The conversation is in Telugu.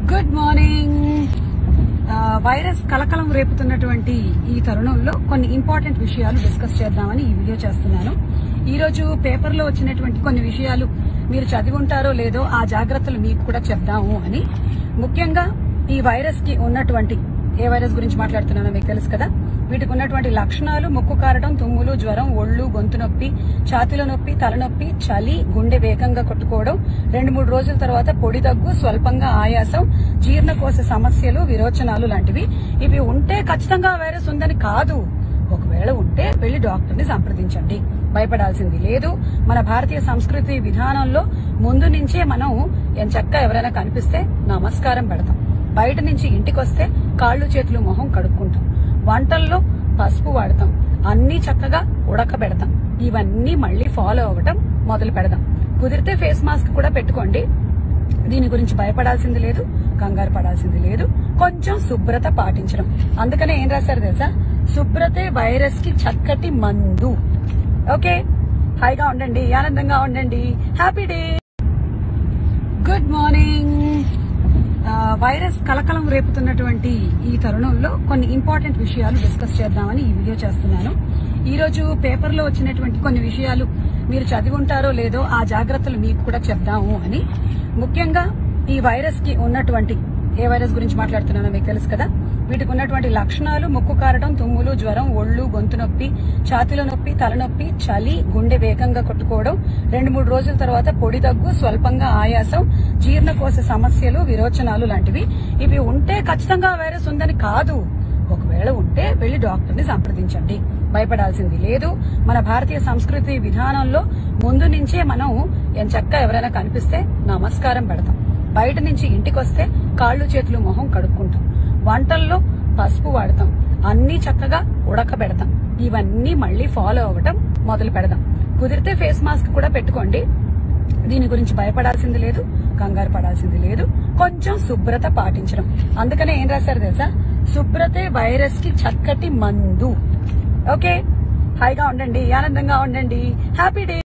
గుడ్ మార్నింగ్ ఆ, వైరస్ కలకలం రేపుతున్నటువంటి ఈ తరుణంలో కొన్ని ఇంపార్టెంట్ విషయాలు డిస్కస్ చేద్దామని ఈ వీడియో చేస్తున్నాను ఈ రోజు పేపర్లో వచ్చినటువంటి కొన్ని విషయాలు మీరు చదివి ఉంటారో లేదో ఆ జాగ్రత్తలు మీకు కూడా చెప్దాము అని ముఖ్యంగా ఈ వైరస్ కి ఉన్నటువంటి ఏ వైరస్ గురించి మాట్లాడుతున్నానో మీకు తెలుసు కదా వీటికి ఉన్నటువంటి లక్షణాలు ముక్కు కారడం తుమ్ములు జ్వరం ఒళ్ళు గొంతు నొప్పి ఛాతీలో నొప్పి తలనొప్పి చలి గుండె వేగంగా కొట్టుకోవడం రెండు మూడు రోజుల తర్వాత పొడి దగ్గు స్వల్పంగా ఆయాసం జీర్ణకోశ సమస్యలు విరోచనాలు లాంటివి ఇవి ఉంటే ఖచ్చితంగా ఆ వైరస్ ఉందని కాదు ఒకవేళ ఉంటే వెళ్లి డాక్టర్ ని సంప్రదించండి భయపడాల్సింది లేదు మన భారతీయ సంస్కృతి విధానంలో ముందు నుంచే మనం ఎంచక్క ఎవరైనా కనిపిస్తే నమస్కారం పెడతాం బయట నుంచి ఇంటికి వస్తే కాళ్ళు చేతులు మొహం కడుక్కుంటాం వంటల్లో పసుపు వాడతాం అన్ని చక్కగా ఉడకబెడతాం ఇవన్నీ మళ్ళీ ఫాలో అవ్వటం మొదలు పెడదాం కుదిరితే ఫేస్ మాస్క్ కూడా పెట్టుకోండి దీని గురించి భయపడాల్సింది లేదు కంగారు పడాల్సింది లేదు కొంచెం శుభ్రత పాటించడం అందుకనే ఏం రాశారు తెలుసా శుభ్రతే వైరస్ కి చక్కటి మందు ఓకే హాయిగా ఉండండి ఆనందంగా ఉండండి హ్యాపీ డే గుడ్ మార్నింగ్ ఆ, వైరస్ కలకలం రేపుతున్నటువంటి ఈ తరుణంలో కొన్ని ఇంపార్టెంట్ విషయాలు డిస్కస్ చేద్దామని ఈ వీడియో చేస్తున్నాను ఈ రోజు పేపర్లో వచ్చినటువంటి కొన్ని విషయాలు మీరు చదివి ఉంటారో లేదో ఆ జాగ్రత్తలు మీకు కూడా చెప్దాము అని ముఖ్యంగా ఈ వైరస్ కి ఉన్నటువంటి ఏ వైరస్ గురించి మాట్లాడుతున్నానో మీకు తెలుసు కదా వీటికి ఉన్నటువంటి లక్షణాలు ముక్కు కారడం తుమ్ములు జ్వరం ఒళ్ళు గొంతు నొప్పి ఛాతీలో నొప్పి తలనొప్పి చలి గుండె వేగంగా కొట్టుకోవడం రెండు మూడు రోజుల తర్వాత పొడి దగ్గు స్వల్పంగా ఆయాసం జీర్ణకోశ సమస్యలు విరోచనాలు లాంటివి ఇవి ఉంటే ఖచ్చితంగా ఆ వైరస్ ఉందని కాదు ఒకవేళ ఉంటే వెళ్లి డాక్టర్ ని సంప్రదించండి భయపడాల్సింది లేదు మన భారతీయ సంస్కృతి విధానంలో ముందు నుంచే మనం ఎంచక్క ఎవరైనా కనిపిస్తే నమస్కారం పెడతాం బయట నుంచి ఇంటికి వస్తే కాళ్ళు చేతులు మొహం కడుక్కుంటాం వంటల్లో పసుపు వాడతాం అన్ని చక్కగా ఉడకబెడతాం ఇవన్నీ మళ్ళీ ఫాలో అవ్వటం మొదలు పెడదాం కుదిరితే ఫేస్ మాస్క్ కూడా పెట్టుకోండి దీని గురించి భయపడాల్సింది లేదు కంగారు పడాల్సింది లేదు కొంచెం శుభ్రత పాటించడం అందుకనే ఏం రాశారు తెలుసా శుభ్రతే వైరస్ కి చక్కటి మందు ఓకే హాయిగా ఉండండి ఆనందంగా ఉండండి హ్యాపీ డే